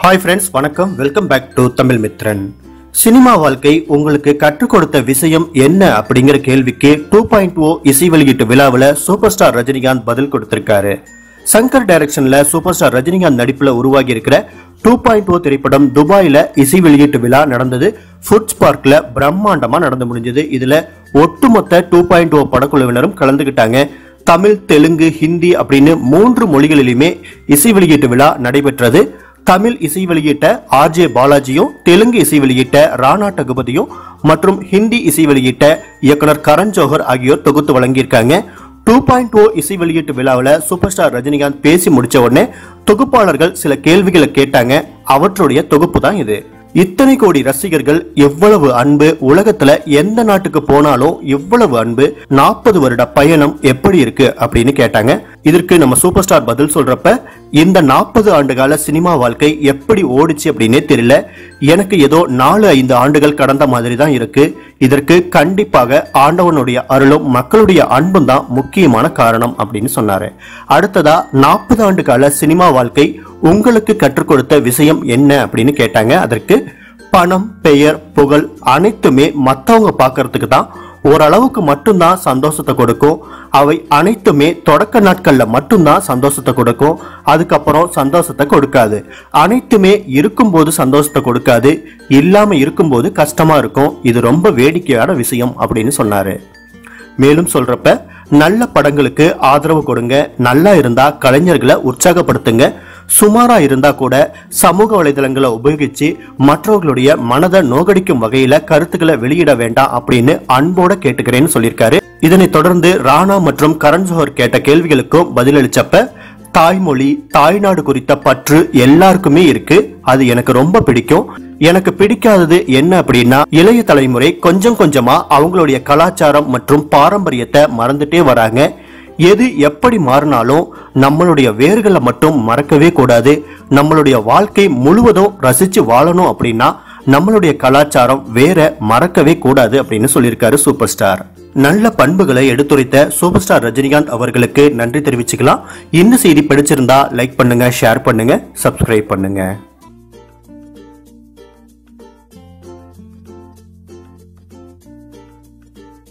hi friends வணக்கம் welcome back to Tamil Mithran cinema வாழ்க்கை உங்களுக்கு கற்றுக் கொடுத்த விஷயம் என்ன அப்படிங்கிற கேள்விக்கு டூ பாயிண்ட் ஓ இசை வெளியீட்டு விழாவில் சூப்பர் ஸ்டார் ரஜினிகாந்த் பதில் கொடுத்திருக்காரு சங்கர் டைரக்ஷன்ல சூப்பர் ஸ்டார் ரஜினிகாந்த் நடிப்புல உருவாகி இருக்கிற டூ பாயிண்ட் ஓ திரைப்படம் துபாயில இசை வெளியீட்டு விழா நடந்தது ஃபுட்ஸ் பார்க்ல பிரம்மாண்டமா நடந்து முடிஞ்சது இதுல ஒட்டுமொத்த டூ பாயிண்ட் ஓ படக்குழுவினரும் கலந்துகிட்டாங்க தமிழ் தெலுங்கு ஹிந்தி அப்படின்னு மூன்று மொழிகளிலுமே இசை வெளியீட்டு விழா நடைபெற்றது தமிழ் இசை வெளியிட்ட ஆர்ஜே பாலாஜியும் தெலுங்கு இசை வெளியிட்ட ராணா டகுபதியும் மற்றும் ஹிந்தி இசை வெளியிட்ட இயக்குனர் கரண் ஜோஹர் ஆகியோர் தொகுத்து வழங்கியிருக்காங்க டூ பாயிண்ட் ஓ இசை வெளியீட்டு விழாவில் சூப்பர் ஸ்டார் ரஜினிகாந்த் பேசி முடிச்ச உடனே தொகுப்பாளர்கள் சில கேள்விகளை கேட்டாங்க அவற்றுடைய தொகுப்பு தான் இது இத்தனை கோடி ரசிகர்கள் எவ்வளவு அன்பு உலகத்துல எந்த நாட்டுக்கு போனாலும் எவ்வளவு அன்பு நாற்பது வருட பயணம் எப்படி இருக்கு அப்படின்னு கேட்டாங்க இதற்கு நம்ம சூப்பர் ஸ்டார் பதில் சொல்றப்ப இந்த நாற்பது ஆண்டுகால சினிமா வாழ்க்கை எப்படி ஓடிச்சு அப்படின்னே தெரியல எனக்கு ஏதோ நாலு ஐந்து ஆண்டுகள் கடந்த மாதிரி தான் இருக்கு இதற்கு கண்டிப்பாக ஆண்டவனுடைய அருளும் மக்களுடைய அன்பும் தான் முக்கியமான காரணம் அப்படின்னு சொன்னாரு அடுத்ததா நாற்பது ஆண்டு கால சினிமா வாழ்க்கை உங்களுக்கு கற்றுக் கொடுத்த விஷயம் என்ன அப்படின்னு கேட்டாங்க அதற்கு பணம் பெயர் புகழ் அனைத்துமே மத்தவங்க பார்க்கறதுக்கு தான் ஓரளவுக்கு மட்டும்தான் சந்தோஷத்தை கொடுக்கும் அவை அனைத்துமே தொடக்க நாட்கள்ல மட்டும்தான் சந்தோஷத்தை கொடுக்கும் அதுக்கப்புறம் சந்தோஷத்தை கொடுக்காது அனைத்துமே இருக்கும்போது சந்தோஷத்தை கொடுக்காது இல்லாம இருக்கும்போது கஷ்டமா இருக்கும் இது ரொம்ப வேடிக்கையான விஷயம் அப்படின்னு சொன்னாரு மேலும் சொல்றப்ப நல்ல படங்களுக்கு ஆதரவு கொடுங்க நல்லா இருந்தா கலைஞர்களை உற்சாகப்படுத்துங்க சுமாரா இருந்தா கூட சமூக வலைதளங்களை உபயோகிச்சு மற்றவர்களுடைய மனதை நோகடிக்கும் வகையில கருத்துக்களை வெளியிட வேண்டாம் அப்படின்னு அன்போட கேட்டுக்கிறேன்னு சொல்லியிருக்காரு இதனைத் தொடர்ந்து ராணா மற்றும் கரண் ஜோஹர் கேட்ட கேள்விகளுக்கும் பதிலளிச்சப்ப தாய்மொழி தாய்நாடு குறித்த பற்று எல்லாருக்குமே இருக்கு அது எனக்கு ரொம்ப பிடிக்கும் எனக்கு பிடிக்காதது என்ன அப்படின்னா இளைய தலைமுறை கொஞ்சம் கொஞ்சமா அவங்களுடைய கலாச்சாரம் மற்றும் பாரம்பரியத்தை மறந்துட்டே வராங்க எது எப்படி மாறினாலும் நம்மளுடைய வேர்களை மட்டும் மறக்கவே கூடாது நம்மளுடைய வாழ்க்கை முழுவதும் ரசிச்சு வாழணும் அப்படின்னா நம்மளுடைய கலாச்சாரம் வேற மறக்கவே கூடாது அப்படின்னு சொல்லியிருக்காரு சூப்பர் ஸ்டார் நல்ல பண்புகளை எடுத்துரைத்த சூப்பர் ஸ்டார் ரஜினிகாந்த் அவர்களுக்கு நன்றி தெரிவிச்சுக்கலாம் இந்த செய்தி பிடிச்சிருந்தா லைக் பண்ணுங்க ஷேர் பண்ணுங்க சப்ஸ்கிரைப் பண்ணுங்க